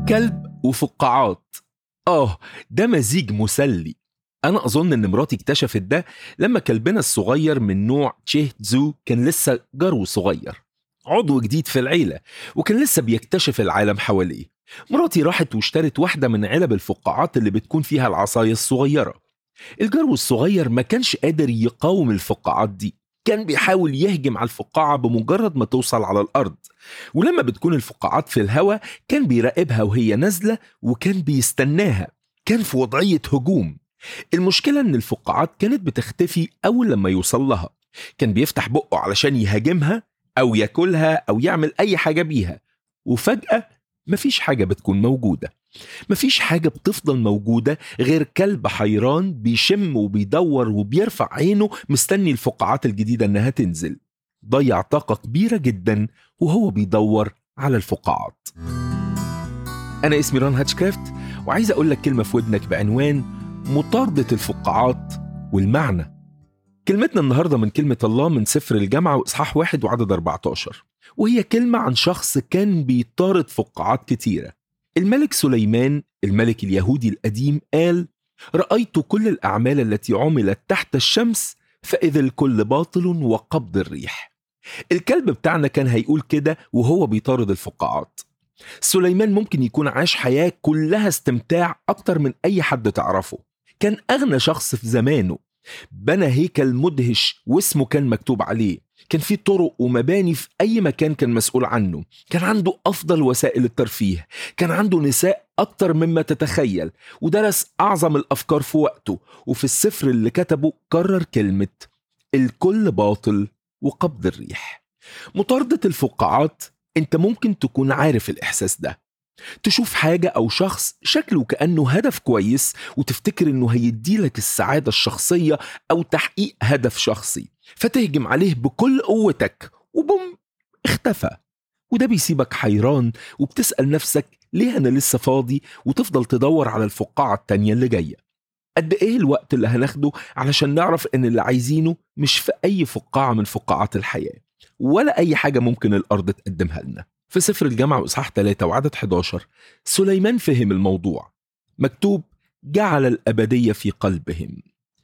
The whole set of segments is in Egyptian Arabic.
كلب وفقاعات آه ده مزيج مسلي أنا أظن إن مراتي اكتشفت ده لما كلبنا الصغير من نوع تشيه تزو كان لسه جرو صغير عضو جديد في العيلة وكان لسه بيكتشف العالم حواليه مراتي راحت واشترت واحدة من علب الفقاعات اللي بتكون فيها العصاية الصغيرة الجرو الصغير ما كانش قادر يقاوم الفقاعات دي كان بيحاول يهجم على الفقاعة بمجرد ما توصل على الأرض ولما بتكون الفقاعات في الهواء كان بيراقبها وهي نازلة وكان بيستناها كان في وضعية هجوم المشكلة إن الفقاعات كانت بتختفي أول لما يوصل لها كان بيفتح بقه علشان يهاجمها أو ياكلها أو يعمل أي حاجة بيها وفجأة مفيش حاجة بتكون موجودة مفيش حاجة بتفضل موجودة غير كلب حيران بيشم وبيدور وبيرفع عينه مستني الفقاعات الجديدة إنها تنزل ضيع طاقة كبيرة جدا وهو بيدور على الفقاعات أنا اسمي ران هاتشكرافت وعايز أقول لك كلمة في ودنك بعنوان مطاردة الفقاعات والمعنى كلمتنا النهاردة من كلمة الله من سفر الجامعة وإصحاح واحد وعدد 14 وهي كلمة عن شخص كان بيطارد فقاعات كتيرة الملك سليمان الملك اليهودي القديم قال رأيت كل الأعمال التي عملت تحت الشمس فإذا الكل باطل وقبض الريح الكلب بتاعنا كان هيقول كده وهو بيطارد الفقاعات سليمان ممكن يكون عاش حياة كلها استمتاع أكتر من أي حد تعرفه كان أغنى شخص في زمانه بنى هيكل مدهش واسمه كان مكتوب عليه كان في طرق ومباني في أي مكان كان مسؤول عنه كان عنده أفضل وسائل الترفيه كان عنده نساء أكتر مما تتخيل ودرس أعظم الأفكار في وقته وفي السفر اللي كتبه كرر كلمة الكل باطل وقبض الريح مطاردة الفقاعات انت ممكن تكون عارف الإحساس ده تشوف حاجة أو شخص شكله كأنه هدف كويس وتفتكر إنه هيديلك السعادة الشخصية أو تحقيق هدف شخصي فتهجم عليه بكل قوتك وبوم اختفى وده بيسيبك حيران وبتسأل نفسك ليه أنا لسه فاضي وتفضل تدور على الفقاعة التانية اللي جاية قد إيه الوقت اللي هناخده علشان نعرف إن اللي عايزينه مش في أي فقاعة من فقاعات الحياة ولا أي حاجة ممكن الأرض تقدمها لنا في سفر الجامعة وإصحاح 3 وعدد 11 سليمان فهم الموضوع مكتوب جعل الأبدية في قلبهم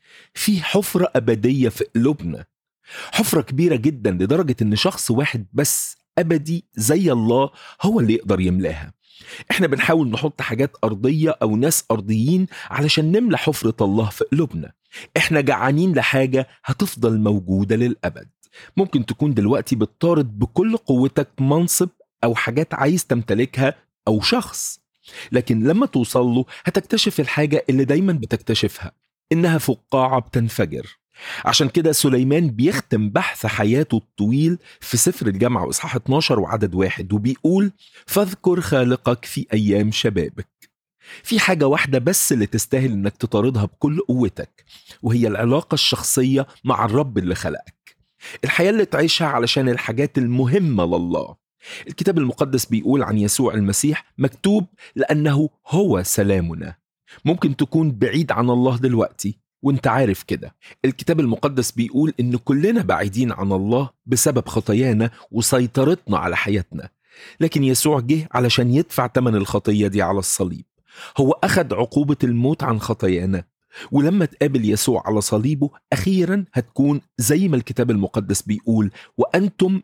في حفرة أبدية في قلوبنا حفرة كبيرة جدا لدرجة إن شخص واحد بس أبدي زي الله هو اللي يقدر يملاها احنا بنحاول نحط حاجات أرضية أو ناس أرضيين علشان نملى حفرة الله في قلوبنا احنا جعانين لحاجة هتفضل موجودة للأبد ممكن تكون دلوقتي بتطارد بكل قوتك منصب أو حاجات عايز تمتلكها أو شخص لكن لما توصل له هتكتشف الحاجة اللي دايما بتكتشفها إنها فقاعة بتنفجر عشان كده سليمان بيختم بحث حياته الطويل في سفر الجامعة وإصحاح 12 وعدد واحد وبيقول فاذكر خالقك في أيام شبابك في حاجة واحدة بس اللي تستاهل إنك تطاردها بكل قوتك وهي العلاقة الشخصية مع الرب اللي خلقك الحياة اللي تعيشها علشان الحاجات المهمة لله الكتاب المقدس بيقول عن يسوع المسيح مكتوب لأنه هو سلامنا ممكن تكون بعيد عن الله دلوقتي وانت عارف كده الكتاب المقدس بيقول ان كلنا بعيدين عن الله بسبب خطايانا وسيطرتنا على حياتنا لكن يسوع جه علشان يدفع ثمن الخطية دي على الصليب هو أخذ عقوبة الموت عن خطايانا ولما تقابل يسوع على صليبه أخيرا هتكون زي ما الكتاب المقدس بيقول وأنتم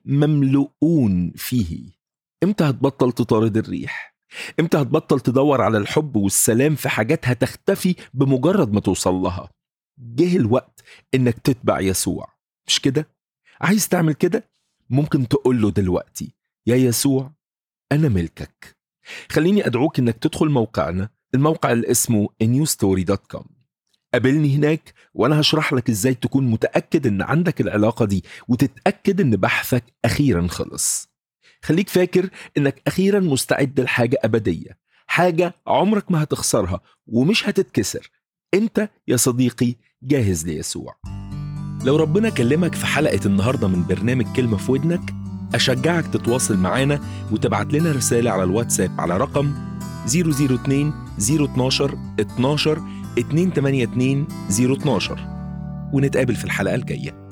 مملؤون فيه امتى هتبطل تطارد الريح امتى هتبطل تدور على الحب والسلام في حاجات هتختفي بمجرد ما توصل لها جه الوقت انك تتبع يسوع مش كده عايز تعمل كده ممكن تقول له دلوقتي يا يسوع انا ملكك خليني ادعوك انك تدخل موقعنا الموقع اللي اسمه newstory.com قابلني هناك وانا هشرح لك ازاي تكون متاكد ان عندك العلاقه دي وتتاكد ان بحثك اخيرا خلص خليك فاكر انك اخيرا مستعد لحاجه ابديه حاجه عمرك ما هتخسرها ومش هتتكسر انت يا صديقي جاهز ليسوع لو ربنا كلمك في حلقه النهارده من برنامج كلمه في ودنك اشجعك تتواصل معانا وتبعت لنا رساله على الواتساب على رقم 002 012 12 282 012 ونتقابل في الحلقه الجايه